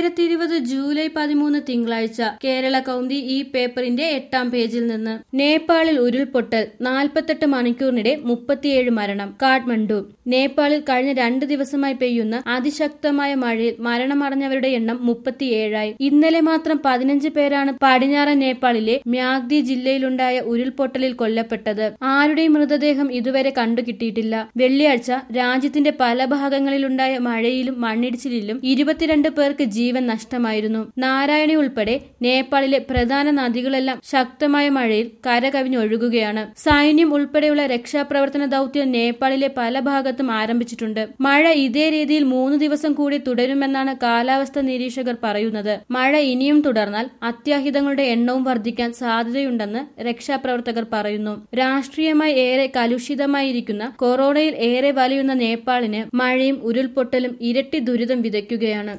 രണ്ടായിരത്തി ഇരുപത് ജൂലൈ പതിമൂന്ന് തിങ്കളാഴ്ച കേരള കൗമുദി ഈ പേപ്പറിന്റെ എട്ടാം പേജിൽ നിന്ന് നേപ്പാളിൽ ഉരുൾപൊട്ടൽ നാൽപ്പത്തെട്ട് മണിക്കൂറിനിടെ മുപ്പത്തിയേഴ് മരണം കാഠ്മണ്ഡു നേപ്പാളിൽ കഴിഞ്ഞ രണ്ട് ദിവസമായി പെയ്യുന്ന അതിശക്തമായ മഴയിൽ മരണമടഞ്ഞവരുടെ എണ്ണം മുപ്പത്തിയേഴായി ഇന്നലെ മാത്രം പതിനഞ്ച് പേരാണ് പടിഞ്ഞാറൻ നേപ്പാളിലെ മ്യാഗ്ദി ജില്ലയിലുണ്ടായ ഉരുൾപൊട്ടലിൽ കൊല്ലപ്പെട്ടത് ആരുടെയും മൃതദേഹം ഇതുവരെ കണ്ടുകിട്ടിയിട്ടില്ല വെള്ളിയാഴ്ച രാജ്യത്തിന്റെ പല ഭാഗങ്ങളിലുണ്ടായ മഴയിലും മണ്ണിടിച്ചിലിലും ഇരുപത്തിരണ്ട് പേർക്ക് ജീവൻ നഷ്ടമായിരുന്നു നാരായണി ഉൾപ്പെടെ നേപ്പാളിലെ പ്രധാന നദികളെല്ലാം ശക്തമായ മഴയിൽ കരകവിഞ്ഞൊഴുകുകയാണ് സൈന്യം ഉൾപ്പെടെയുള്ള രക്ഷാപ്രവർത്തന ദൌത്യം നേപ്പാളിലെ പല ഭാഗത്തും ആരംഭിച്ചിട്ടുണ്ട് മഴ ഇതേ രീതിയിൽ മൂന്ന് ദിവസം കൂടി തുടരുമെന്നാണ് കാലാവസ്ഥ നിരീക്ഷകർ പറയുന്നത് മഴ ഇനിയും തുടർന്നാൽ അത്യാഹിതങ്ങളുടെ എണ്ണവും വർദ്ധിക്കാൻ സാധ്യതയുണ്ടെന്ന് രക്ഷാപ്രവർത്തകർ പറയുന്നു രാഷ്ട്രീയമായി ഏറെ കലുഷിതമായിരിക്കുന്ന കൊറോണയിൽ ഏറെ വലയുന്ന നേപ്പാളിന് മഴയും ഉരുൾപൊട്ടലും ഇരട്ടി ദുരിതം വിതയ്ക്കുകയാണ്